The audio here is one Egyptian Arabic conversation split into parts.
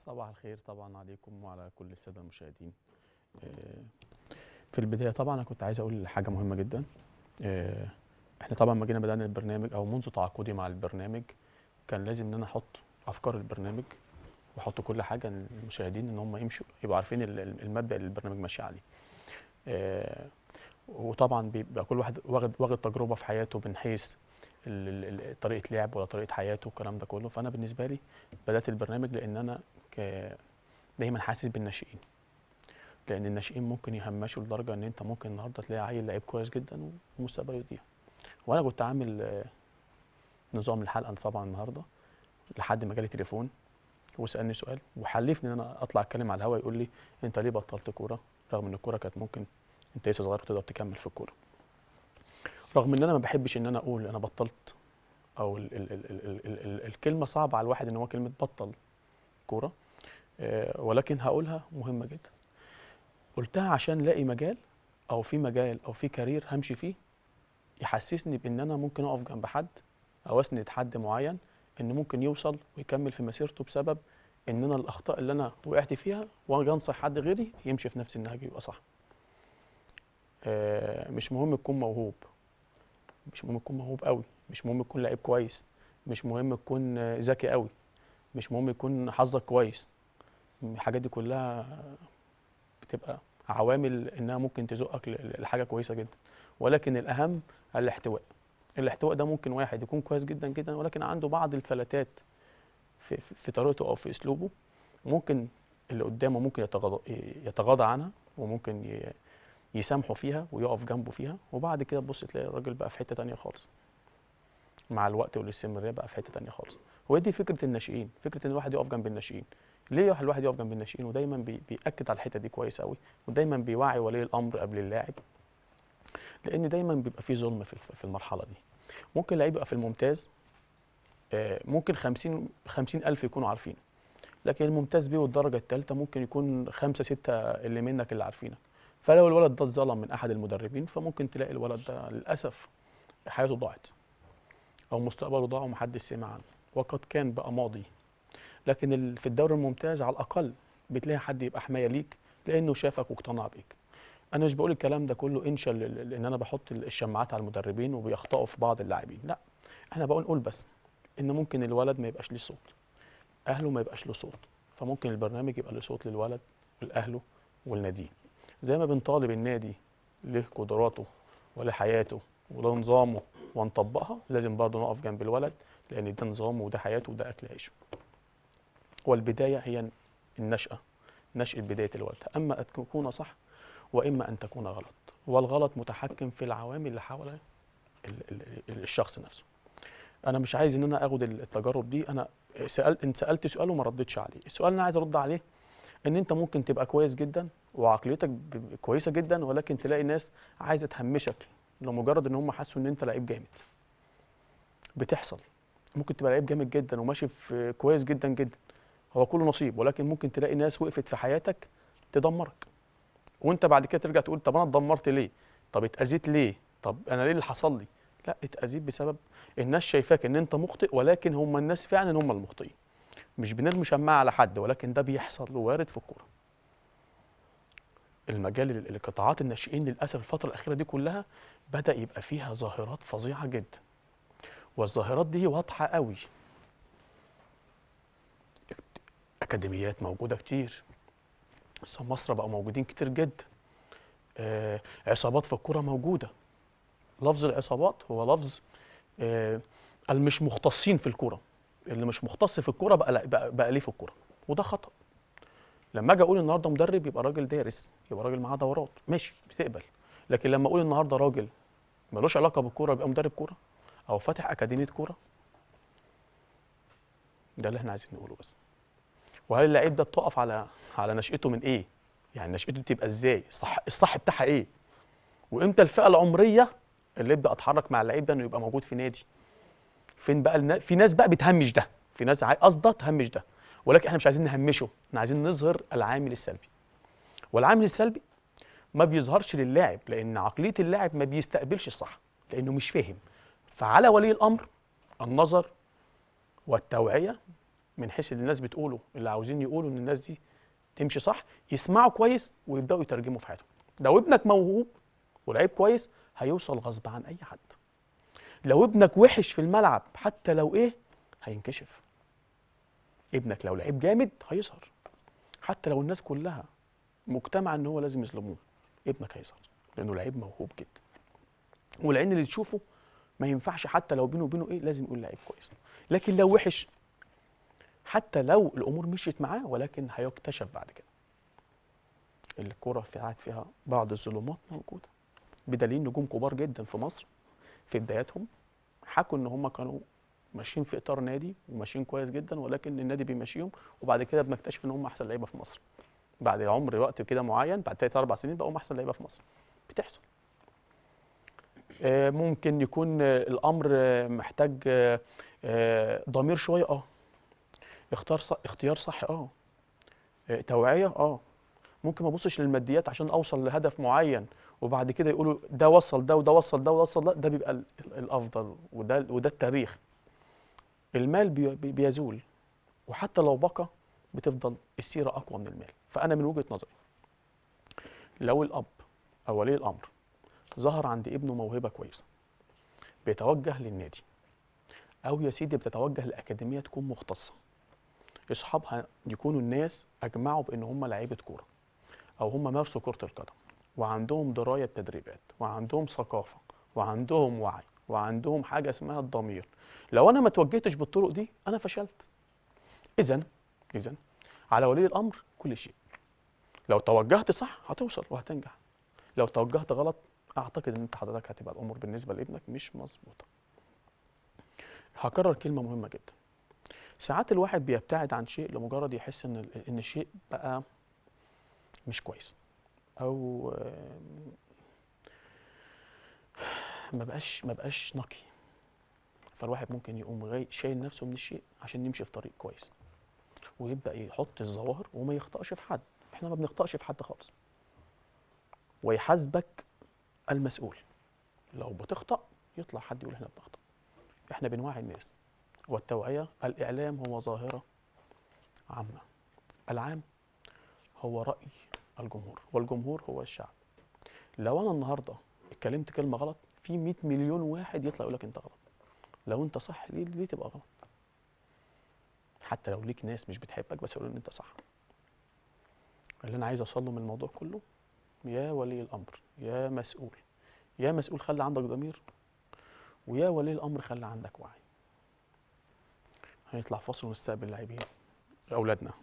صباح الخير طبعا عليكم وعلى كل الساده المشاهدين آه، في البدايه طبعا انا كنت عايز اقول حاجه مهمه جدا آه، احنا طبعا لما جينا بدانا البرنامج او منذ تعاقدي مع البرنامج كان لازم ان انا احط افكار البرنامج واحط كل حاجه للمشاهدين ان هم يمشوا يبقوا عارفين ال- ال- المبدا اللي البرنامج ماشي عليه آه، وطبعا بيبقى كل واحد واخد واخد تجربه في حياته من حيث ال- ال- ال- طريقه لعب ولا طريقه حياته والكلام ده كله فانا بالنسبه لي بدات البرنامج لان انا ك- دايما حاسس بالناشئين لان الناشئين ممكن يهمشوا لدرجه ان انت ممكن النهارده تلاقي عيل لعيب كويس جدا ومستقبله يضيع وانا كنت عامل آه، نظام الحلقه طبعا النهارده لحد ما جالي تليفون وسالني سؤال وحلفني ان انا اطلع اتكلم على الهوا يقول لي انت ليه بطلت كوره رغم ان الكوره كانت ممكن انت لسه صغير وتقدر تكمل في الكوره رغم ان انا ما بحبش ان انا اقول انا بطلت او ال ال ال ال ال ال ال الكلمه صعبه على الواحد ان هو كلمه بطل كوره آه، ولكن هقولها مهمه جدا قلتها عشان لاقي مجال او في مجال او في كارير همشي فيه يحسسني بان انا ممكن اقف جنب حد او اسند حد معين ان ممكن يوصل ويكمل في مسيرته بسبب ان انا الاخطاء اللي انا وقعت فيها واجي انصح حد غيري يمشي في نفس النهج يبقى صح آه، مش مهم تكون موهوب مش مهم تكون موهوب قوي مش مهم تكون لعيب كويس مش مهم تكون آه، ذكي قوي مش مهم يكون حظك كويس الحاجات دي كلها بتبقى عوامل انها ممكن تزقك ل- لحاجه كويسه جدا ولكن الاهم الاحتواء الاحتواء ده ممكن واحد يكون كويس جدا جدا ولكن عنده بعض الفلتات في, في في طريقته او في اسلوبه ممكن اللي قدامه ممكن يتغاضى يتغاضى عنها وممكن ي- يسامحه فيها ويقف جنبه فيها وبعد كده تبص تلاقي الراجل بقى في حته تانية خالص مع الوقت والاستمراريه بقى في حته تانية خالص وهي دي فكره الناشئين فكره ان الواحد يقف جنب الناشئين ليه الواحد يقف جنب الناشئين ودايما بي بياكد على الحته دي كويس قوي ودايما بيوعي ولي الامر قبل اللاعب لان دايما بيبقى في ظلم في الف- في المرحله دي ممكن لعيب يبقى في الممتاز آه، ممكن 50 50 الف يكونوا عارفينه لكن الممتاز بيه والدرجه الثالثه ممكن يكون خمسه سته اللي منك اللي عارفينك فلو الولد ده اتظلم من احد المدربين فممكن تلاقي الولد ده للاسف حياته ضاعت او مستقبله ضاع ومحدش سمع عنه وقد كان بقى ماضي لكن ال- في الدوري الممتاز على الاقل بتلاقي حد يبقى حمايه ليك لانه شافك واقتنع بيك انا مش بقول الكلام ده كله انشا ل- ل- لان انا بحط الشماعات على المدربين وبيخطئوا في بعض اللاعبين لا احنا بقول نقول بس ان ممكن الولد ما يبقاش ليه صوت اهله ما يبقاش له صوت فممكن البرنامج يبقى له صوت للولد ولاهله والنادي زي ما بنطالب النادي له قدراته وله حياته وله نظامه ونطبقها لازم برضه نقف جنب الولد لان ده نظامه وده حياته وده اكل عيشه والبدايه هي النشأة نشأة بداية الولد أما أن تكون صح وإما أن تكون غلط والغلط متحكم في العوامل اللي حول ال- ال- ال- الشخص نفسه أنا مش عايز إن أنا أخد التجارب دي أنا سألت إن سألت سؤال وما ردتش عليه السؤال اللي أنا عايز أرد عليه إن أنت ممكن تبقى كويس جدا وعقليتك ب- كويسة جدا ولكن تلاقي ناس عايزة تهمشك لمجرد إن هم حسوا إن أنت لعيب جامد بتحصل ممكن تبقى لعيب جامد جدا وماشي في كويس جدا جدا هو كله نصيب ولكن ممكن تلاقي ناس وقفت في حياتك تدمرك وانت بعد كده ترجع تقول طب انا اتدمرت ليه طب اتاذيت ليه طب انا ليه اللي حصل لي لا اتاذيت بسبب الناس شايفاك ان انت مخطئ ولكن هم الناس فعلا هم المخطئين مش بنرمي شماعه على حد ولكن ده بيحصل وارد في الكوره المجال ال- القطاعات الناشئين للاسف الفتره الاخيره دي كلها بدا يبقى فيها ظاهرات فظيعه جدا والظاهرات دي واضحه قوي اكاديميات موجوده كتير بس مصر بقوا موجودين كتير جدا آه عصابات في الكوره موجوده لفظ العصابات هو لفظ آه المش مختصين في الكوره اللي مش مختص في الكوره بقى لا- بقى, بقى ليه في الكوره وده خطا لما اجي اقول النهارده مدرب يبقى راجل دارس يبقى راجل معاه دورات ماشي بتقبل لكن لما اقول النهارده راجل ملوش علاقه بالكوره يبقى مدرب كوره او فاتح اكاديميه كوره ده اللي احنا عايزين نقوله بس وهل اللعيب ده بتقف على على نشأته من ايه؟ يعني نشأته دي بتبقى ازاي؟ الصح الصح بتاعها ايه؟ وامتى الفئة العمرية اللي ابدا اتحرك مع اللعيب ده انه يبقى موجود في نادي؟ فين بقى النا... في ناس بقى بتهمش ده، في ناس عاي- قصدها تهمش ده، ولكن احنا مش عايزين نهمشه، احنا عايزين نظهر العامل السلبي. والعامل السلبي ما بيظهرش للاعب لان عقلية اللاعب ما بيستقبلش الصح لانه مش فاهم. فعلى ولي الامر النظر والتوعية من حيث اللي الناس بتقوله اللي عاوزين يقولوا ان الناس دي تمشي صح يسمعوا كويس ويبداوا يترجموا في حياتهم لو ابنك موهوب ولعيب كويس هيوصل غصب عن اي حد لو ابنك وحش في الملعب حتى لو ايه هينكشف ابنك لو لعيب جامد هيظهر حتى لو الناس كلها مجتمعه ان هو لازم يظلموه ابنك هيظهر لانه لعيب موهوب جدا والعين اللي تشوفه ما ينفعش حتى لو بينه وبينه ايه لازم يقول لعيب كويس لكن لو وحش حتى لو الامور مشيت معاه ولكن هيكتشف بعد كده الكرة في قاعد فيها بعض الظلمات موجودة بدليل نجوم كبار جدا في مصر في بداياتهم حكوا ان هم كانوا ماشيين في اطار نادي وماشيين كويس جدا ولكن النادي بيمشيهم وبعد كده بنكتشف ان هم احسن لعيبه في مصر بعد عمر وقت كده معين بعد ثلاث اربع سنين بقوا احسن لعيبه في مصر بتحصل آه، ممكن يكون آه، الامر آه، محتاج آه، آه، ضمير شويه اه اختار صح اختيار صح اه آه، توعيه اه ممكن ما ابصش للماديات عشان اوصل لهدف معين وبعد كده يقولوا ده وصل ده وده وصل ده وده وصل ده ده بيبقى ال- ال- الافضل وده وده التاريخ المال بي- بي- بيزول وحتى لو بقى بتفضل السيره اقوى من المال فانا من وجهه نظري لو الاب او ولي الامر ظهر عند ابنه موهبه كويسه بيتوجه للنادي او يا سيدي بتتوجه لاكاديميه تكون مختصه اصحابها يكونوا الناس اجمعوا بان هم لعيبه كوره او هم مارسوا كره القدم وعندهم درايه بتدريبات وعندهم ثقافه وعندهم وعي وعندهم حاجه اسمها الضمير لو انا ما توجهتش بالطرق دي انا فشلت اذا اذا على ولي الامر كل شيء لو توجهت صح هتوصل وهتنجح لو توجهت غلط اعتقد ان انت حضرتك هتبقى الامور بالنسبه لابنك مش مظبوطه هكرر كلمه مهمه جدا ساعات الواحد بيبتعد عن شيء لمجرد يحس ان ال- ان الشيء بقى مش كويس او آم، ما بقاش ما بقاش نقي فالواحد ممكن يقوم غاي شايل نفسه من الشيء عشان يمشي في طريق كويس ويبدا يحط الظواهر وما يخطاش في حد احنا ما بنخطاش في حد خالص ويحاسبك المسؤول لو بتخطأ يطلع حد يقول احنا بنخطأ احنا بنوعي الناس والتوعية الإعلام هو ظاهرة عامة العام هو رأي الجمهور والجمهور هو الشعب لو أنا النهاردة اتكلمت كلمة غلط في 100 مليون واحد يطلع يقول لك أنت غلط لو أنت صح ليه ليه تبقى غلط حتى لو ليك ناس مش بتحبك بس يقولوا إن أنت صح اللي أنا عايز أوصل له من الموضوع كله يا ولي الأمر يا مسؤول يا مسؤول خلي عندك ضمير ويا ولي الأمر خلي عندك وعي هنطلع فاصل ونستقبل اللاعبين اولادنا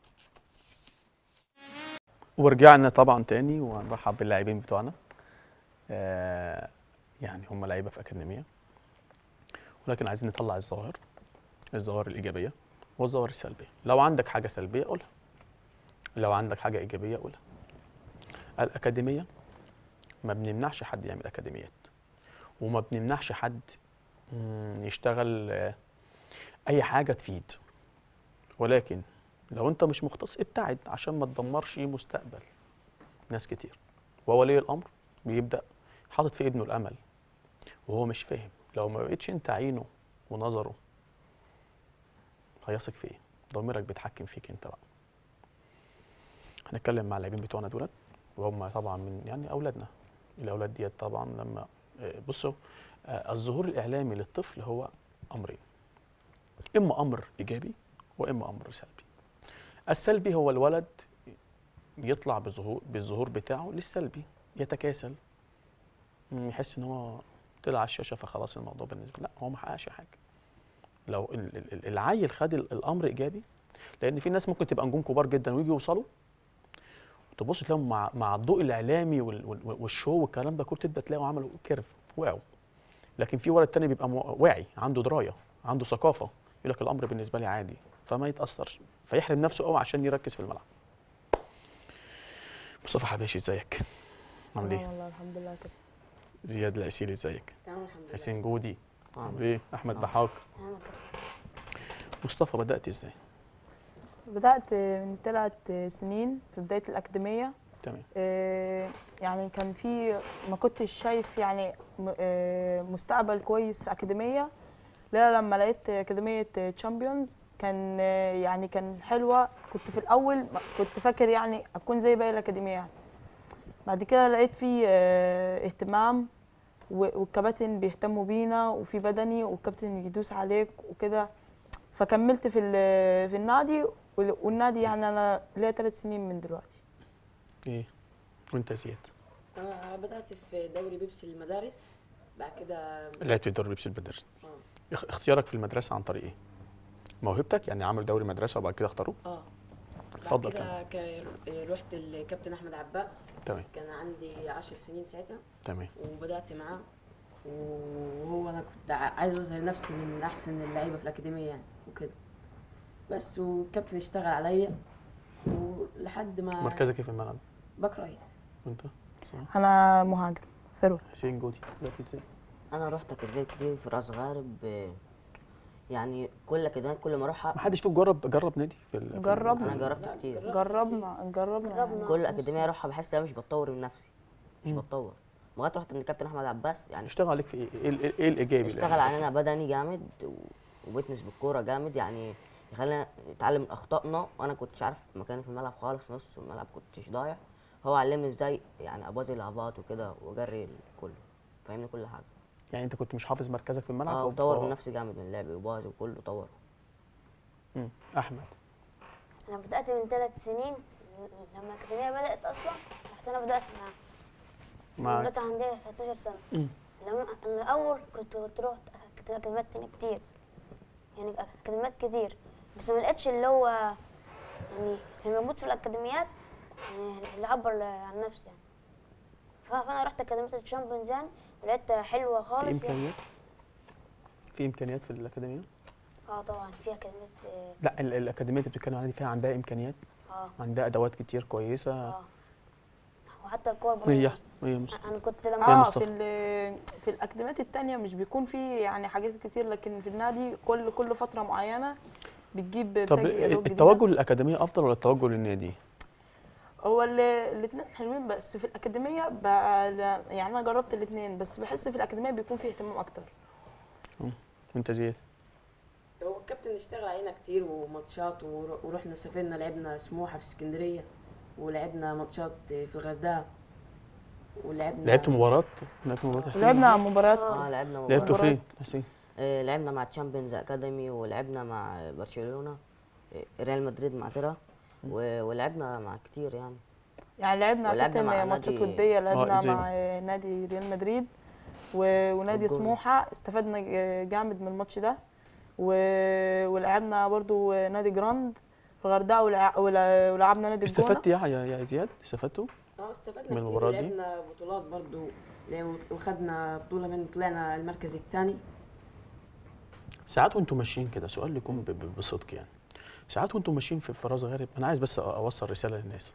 ورجعنا طبعا تاني وهنرحب باللاعبين بتوعنا آه يعني هم لعيبه في اكاديميه ولكن عايزين نطلع الظواهر الظواهر الايجابيه والظواهر السلبيه لو عندك حاجه سلبيه قولها لو عندك حاجه ايجابيه قولها الاكاديميه ما بنمنعش حد يعمل اكاديميات وما بنمنعش حد مم، يشتغل آه، اي حاجه تفيد ولكن لو انت مش مختص ابتعد عشان ما تدمرش مستقبل ناس كتير وولي الامر بيبدا حاطط في ابنه الامل وهو مش فاهم لو ما بقتش انت عينه ونظره هيثق في ايه ضميرك بيتحكم فيك انت بقى هنتكلم مع اللاعبين بتوعنا دولت وهم طبعا من يعني اولادنا الاولاد ديت طبعا لما آه، بصوا آه، الظهور الاعلامي للطفل هو امرين اما امر ايجابي واما امر سلبي السلبي هو الولد يطلع بظهور بالظهور بتاعه للسلبي يتكاسل مم، يحس ان هو طلع على الشاشه فخلاص الموضوع بالنسبه لا هو ما حققش حاجه لو ال- ال- ال- العيل خد ال- الامر ايجابي لان في ناس ممكن تبقى نجوم كبار جدا ويجي يوصلوا تبص تلاقيهم مع مع الضوء الاعلامي وال- وال- والشو والكلام ده كله تبدا تلاقوا عملوا كيرف وقعوا لكن في ولد تاني بيبقى مو- واعي عنده درايه عنده ثقافه يقول لك الامر بالنسبه لي عادي فما يتاثرش فيحرم نفسه قوي عشان يركز في الملعب مصطفى حباشي ازيك عامل تمام ايه والله الحمد لله كده زياد العسيلي ازيك تمام الحمد لله حسين جودي عامل ايه احمد ضحاك تمام كده. مصطفى بدات ازاي بدأت من ثلاث سنين في بداية الأكاديمية تمام آه، يعني كان في ما كنتش شايف يعني م- آه، مستقبل كويس في أكاديمية لا لما لقيت أكاديمية تشامبيونز كان آه، يعني كان حلوه كنت في الاول ما- كنت فاكر يعني اكون زي باقي الاكاديميه يعني بعد كده لقيت في آه، اهتمام و- والكباتن بيهتموا بينا وفي بدني والكابتن يدوس عليك وكده فكملت في ال- في النادي وال- والنادي يعني انا ليا ثلاث سنين من دلوقتي ايه وانت يا زياد انا بدات في دوري بيبسي المدارس بعد كده لعبت في دوري بيبسي المدارس اه اخ- اختيارك في المدرسه عن طريق ايه موهبتك يعني عمل دوري مدرسه وبعد كده اختاروه اه اتفضل بعد كده ك- رحت الكابتن احمد عباس تمام كان عندي عشر سنين ساعتها تمام وبدات معاه وهو انا كنت ع- عايز اظهر نفسي من احسن اللعيبه في الاكاديميه يعني وكده بس والكابتن اشتغل عليا ولحد ما مركزك ايه في الملعب باك رايت وانت صح انا مهاجم فيرود حسين جودي دلوقتي ازاي انا رحت اكاديميات كتير في راس غارب آه، يعني كل اكاديميات كل ما اروحها ما حدش فيكم جرب جرب نادي في ال- في جرب. ال- انا جربت لا، كتير جربت جربنا جربنا جربنا. كل اكاديميه اروحها بحس ان انا مش بتطور من نفسي مش مم. بتطور لغايه رحت عند الكابتن احمد عباس يعني اشتغل عليك في ايه ايه, ال- إيه الايجابي اللي اشتغل علينا بدني جامد و- وبيتنس بالكوره جامد يعني يخلينا نتعلم من اخطائنا وانا كنتش عارف مكاني في الملعب خالص نص الملعب كنتش ضايع هو علمني ازاي يعني ابوظ الهبات وكده واجري كله فاهمني كل حاجه يعني انت كنت مش حافظ مركزك في الملعب اه أو- وطور من أو- نفسي جامد من لعبي وباظ وكله طور مم. احمد انا بدات من ثلاث سنين لما الاكاديميه بدات اصلا رحت انا بدات معاها مع بدات عندي 13 سنه مم. لما انا الاول كنت كنت رحت أكاد- اكاديميات تانية كتير يعني اكاديميات كتير بس ما لقيتش اللي هو يعني اللي موجود في الاكاديميات يعني اللي يعبر عن نفسي يعني ف- فانا رحت اكاديميه الشامبيونز يعني ولقيتها حلوه في خالص يعني امكانيات في امكانيات في الاكاديميه اه طبعا في اكاديميه اه لا ال- الاكاديميه اللي بتتكلم عليها دي فيها عندها امكانيات اه, عندها ادوات كتير كويسه آه. وحتى الكور برضه هي هي مصر انا كنت يا لما اه مصطفى. في ال- في الاكاديميات التانية مش بيكون في يعني حاجات كتير لكن في النادي كل كل فتره معينه بتجيب طب بتجي أدوات جديدة. التوجه للاكاديميه افضل ولا التوجه للنادي هو الاثنين حلوين بس في الاكاديميه بقى لا- يعني انا جربت الاثنين بس بحس في الاكاديميه بيكون في اهتمام اكتر وانت زياد هو الكابتن اشتغل علينا كتير وماتشات ور- ورحنا سافرنا لعبنا سموحه في اسكندريه ولعبنا ماتشات في الغردقه ولعبنا لعبت مباراه لعبت مباراه حسين لعبنا مباريات اه لعبنا لعبتوا مباراة. فين حسين آه، لعبنا مع تشامبيونز اكاديمي ولعبنا مع برشلونه آه، ريال مدريد معذره و- ولعبنا مع كتير يعني يعني لعبنا ولعبنا كابتن مع ماتشات نادي- وديه لعبنا زي- مع نادي ريال مدريد و- ونادي والجونة. سموحه استفدنا ج- جامد من الماتش ده و- ولعبنا برضو نادي جراند في الغردقه ولع- ولع- ولعبنا نادي الجونه استفدت يا يا يا زياد استفدتوا اه استفدنا من كتير المباريات دي؟ ولعبنا بطولات برضو لعب- وخدنا بطوله من طلعنا المركز الثاني ساعات وانتم ماشيين كده سؤال لكم ب- ب- بصدق يعني ساعات وانتم ماشيين في فراز غارب انا عايز بس أ- اوصل رساله للناس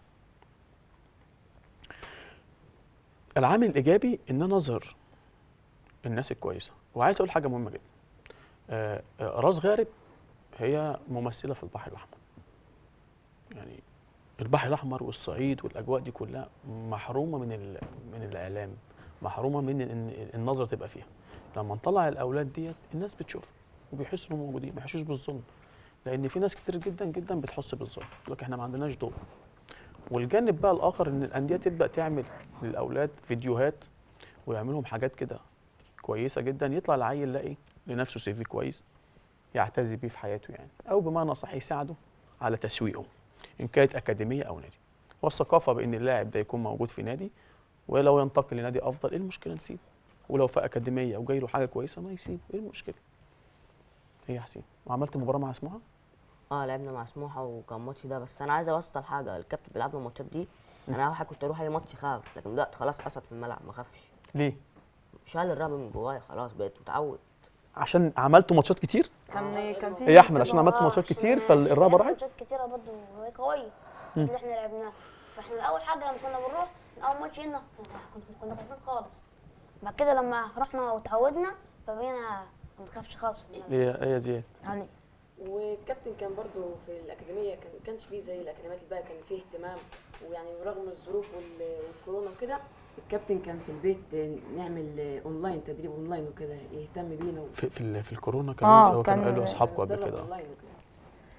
العامل الايجابي ان انا اظهر الناس الكويسه وعايز اقول حاجه مهمه جدا آه، آه، راس غارب هي ممثله في البحر الاحمر يعني البحر الاحمر والصعيد والاجواء دي كلها محرومه من ال- من الاعلام محرومه من ان النظره تبقى فيها لما نطلع الاولاد ديت الناس بتشوف وبيحسوا انهم موجودين ما يحسوش بالظلم لان في ناس كتير جدا جدا بتحس بالظلم يقول لك احنا ما عندناش ضوء والجانب بقى الاخر ان الانديه تبدا تعمل للاولاد فيديوهات ويعملهم حاجات كده كويسه جدا يطلع العيل يلاقي لنفسه سي في كويس يعتزي بيه في حياته يعني او بمعنى صح يساعده على تسويقه ان كانت اكاديميه او نادي والثقافه بان اللاعب ده يكون موجود في نادي ولو ينتقل لنادي افضل ايه المشكله نسيبه ولو في اكاديميه وجاي له حاجه كويسه ما يسيب ايه المشكله هي حسين وعملت مباراه مع سموحه اه لعبنا مع سموحه وكان ماتش ده بس انا عايز اوصل حاجه الكابتن بيلعبنا الماتشات دي انا اول حاجه كنت اروح اي ماتش خاف لكن دلوقتي خلاص اسد في الملعب ما خافش ليه شال الرهبه من جوايا خلاص بقيت متعود عشان عملتوا ماتشات كتير كان كان في ايه يا احمد عشان كذا- عملت آه، ماتشات عشان كتير إحنا فالرهبه راحت ماتشات كتيرة برضه وهي قوية اللي احنا لعبناها فاحنا الأول حاجة لما كنا بنروح من أول ماتش هنا كنا كنا خايفين خالص بعد كده لما رحنا وتعودنا فبقينا ما بنخافش خالص في الملعب. ايه ايه يا زياد يعني والكابتن كان برضو في الاكاديميه كان كانش فيه زي الاكاديميات الباقيه كان فيه اهتمام ويعني رغم الظروف وال- والكورونا وكده الكابتن كان في البيت نعمل اونلاين تدريب اونلاين وكده يهتم بينا و- في في, ال- في الكورونا كان آه، هو كانوا كان- قالوا اصحابكم قبل نتدرب كده اونلاين وكده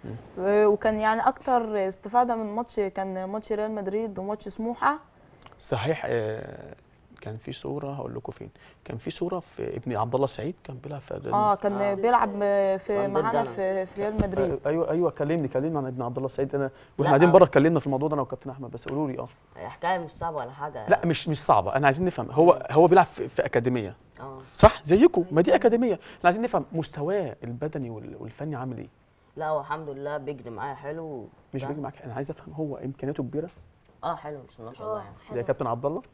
و- وكان يعني اكتر استفاده من ماتش كان ماتش ريال مدريد وماتش سموحه صحيح آه، كان في صوره هقول لكم فين كان في صوره في ابن عبد الله السعيد كان بيلعب في الريال اه كان آه. بيلعب في كان ضد معانا أنا. في في ريال مدريد ايوه ايوه كلمني كلمني عن ابن عبد الله السعيد انا واحنا لا. قاعدين بره اتكلمنا في الموضوع ده انا وكابتن احمد بس قولوا لي اه حكايه مش صعبه ولا حاجه لا مش مش صعبه انا عايزين نفهم هو هو بيلعب في, في اكاديميه اه صح زيكم ما دي اكاديميه احنا عايزين نفهم مستواه البدني وال- والفني عامل ايه لا هو الحمد لله بيجري معايا حلو مش فاهم؟ بيجي معاك انا عايز افهم هو امكانياته كبيره اه حلو بسم الله ما شاء الله اه يعني زي حلو كابتن عبد الله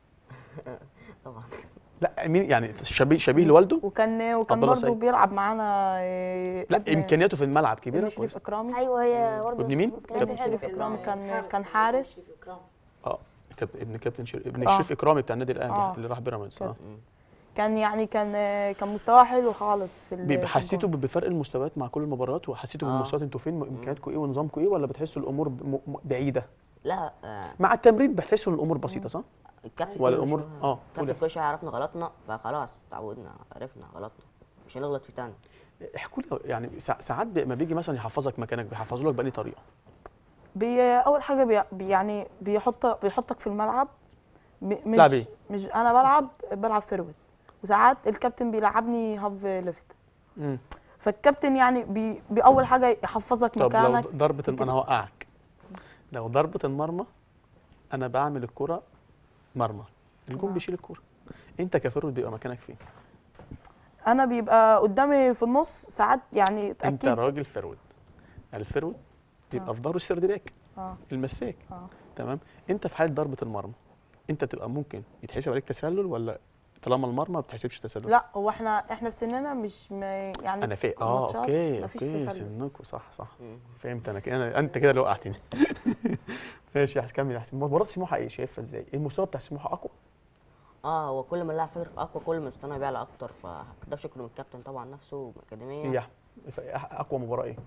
طبعا لا مين يعني شبيه شبيه لوالده وكان وكان عبد الله برضه سعيد. بيلعب معانا آه، لا ابن- امكانياته في الملعب ابن كبيره شريف كويس اكرامي ايوه هي برضه وابن مين؟ امكانياته ابن حلوه شريف اكرامي كان حارس كان حارس شريف إكرام. اه كاب- ابن كابتن شريف ابن آه. شريف اكرامي بتاع النادي الاهلي آه. اللي راح بيراميدز اه مم. كان يعني كان كان مستواه حلو خالص في ال- بيبقى في حسيتوا الجون. بفرق المستويات مع كل المباريات وحسيتوا آه. بالمستويات انتوا فين امكانياتكم ايه ونظامكم ايه ولا بتحسوا الامور ب- م- م- بعيده لا آه مع التمرين بتحسوا ان الامور بسيطه صح الكابتن ولا كل الامور شوية- اه الكابتن قول كل شويه عرفنا غلطنا فخلاص اتعودنا عرفنا غلطنا مش هنغلط فيه تاني احكوا لي يعني سا- ساعات بي- ما بيجي مثلا يحفظك مكانك بيحفظوا لك بأي طريقه بي اول حاجه بي بي- يعني بيحط بيحطك في الملعب ب- مش تلعب إيه؟ مش انا بلعب بلعب فيرود وساعات الكابتن بيلعبني هاف ليفت مم. فالكابتن يعني بي باول حاجه يحفظك طب لو مكانك ضربه الم- كده. انا هوقعك لو ضربه المرمى انا بعمل الكره مرمى الجون آه. بيشيل الكره انت كفرد بيبقى مكانك فين انا بيبقى قدامي في النص ساعات يعني انت اكيد راجل فرود الفرود بيبقى آه. في ظهره السرد باك اه المساك اه تمام انت في حاله ضربه المرمى انت بتبقى ممكن يتحسب عليك تسلل ولا طالما المرمى ما بتحسبش تسلل لا هو احنا احنا في سننا مش م- يعني انا فاهم اه الماتشات اوكي مفيش اوكي تسلل. سنكوا صح صح مم. فهمت انا كده أنا- انت كده اللي وقعتني ماشي يا حسن كمل يا حسن مباراه سموحه ايه شايفها ازاي المستوى بتاع سموحه اقوى اه هو كل ما اللاعب فكر اقوى كل ما مستواه بيعلى اكتر فده شكر من الكابتن طبعا نفسه ايه والاكاديميه يا احمد ف- اقوى مباراه ايه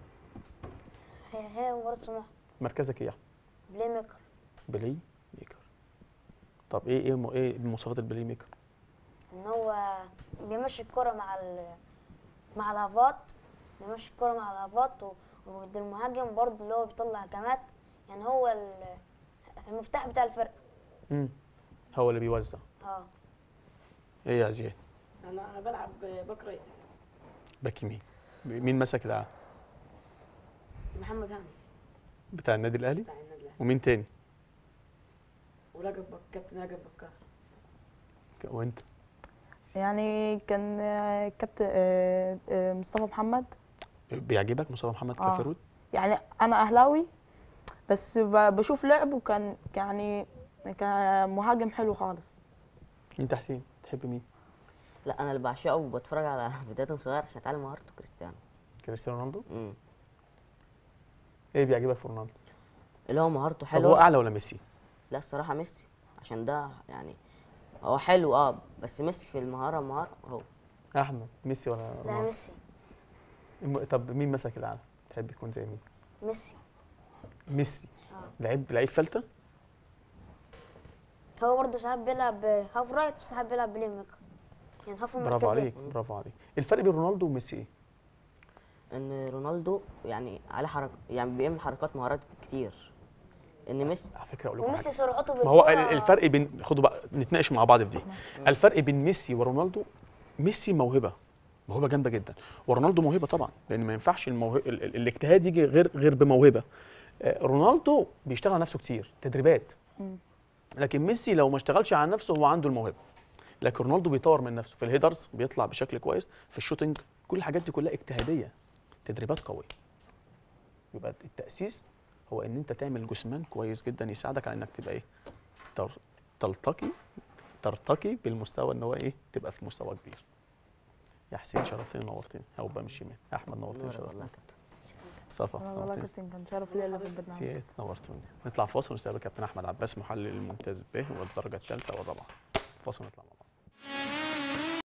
هي هي مباراة سموحة مركزك ايه يا احمد بلاي ميكر بلاي ميكر طب ايه ايه م- ايه مواصفات البلاي ميكر ان هو بيمشي الكرة مع ال مع الهافات بيمشي الكرة مع الهافات و- وضد المهاجم برضه اللي هو بيطلع هجمات يعني هو ال- المفتاح بتاع الفرقة امم هو اللي بيوزع اه ايه يا زياد انا بلعب باك رايت باك يمين مين مسك العاب محمد هاني بتاع النادي الاهلي بتاع النادي الاهلي ومين تاني ورجب بك كابتن رجب بكار ك- وانت يعني كان آه، كابتن آه، آه، مصطفى محمد بيعجبك مصطفى محمد آه. كفرود يعني انا اهلاوي بس ب- بشوف لعبه كان يعني كان مهاجم حلو خالص انت حسين تحب مين لا انا اللي بعشقه وبتفرج على فيديوهات من صغير عشان اتعلم مهارته كريستيانو كريستيانو رونالدو مم. ايه بيعجبك في رونالدو اللي هو مهارته طب هو حلوه اعلى ولا ميسي لا الصراحه ميسي عشان ده يعني هو حلو اه بس ميسي في المهاره مهاره هو احمد ميسي ولا ده رونالدو ميسي الم- طب مين مسك العالم تحب يكون زي مين ميسي ميسي آه. لعيب لعيب فلته هو برضه ساعات بيلعب هاف رايت وساعات بيلعب بلاي ميكر يعني هاف برافو مركزين. عليك برافو عليك الفرق بين رونالدو وميسي ايه ان رونالدو يعني عليه حركه يعني بيعمل حركات مهارات كتير ان ميسي على فكره اقول لكم وميسي حاجه سرعته ما هو بالكرة- ال- الفرق بين خدوا بقى نتناقش مع بعض في دي الفرق بين ميسي ورونالدو ميسي موهبه موهبه جامده جدا ورونالدو موهبه طبعا لان ما ينفعش الموهبه ال- ال- الاجتهاد يجي غير غير بموهبه آه، رونالدو بيشتغل على نفسه كتير تدريبات مم. لكن ميسي لو ما اشتغلش على نفسه هو عنده الموهبه لكن رونالدو بيطور من نفسه في الهيدرز بيطلع بشكل كويس في الشوتنج كل الحاجات دي كلها اجتهاديه تدريبات قويه يبقى التاسيس هو ان انت تعمل جسمان كويس جدا يساعدك على انك تبقى ايه تر- تلتقي ترتقي بالمستوى ان هو ايه تبقى في مستوى كبير يا حسين شرفتني نورتني او بقى من الشمال يا احمد نورتني نور والله شرفتني يا كابتن صفا انا والله نورتني كابتن كان شرف ليا اللي في البرنامج سياد نورتوني نطلع فاصل ونستقبل كابتن احمد عباس محلل الممتاز به والدرجه الثالثه والرابعه فاصل نطلع مع بعض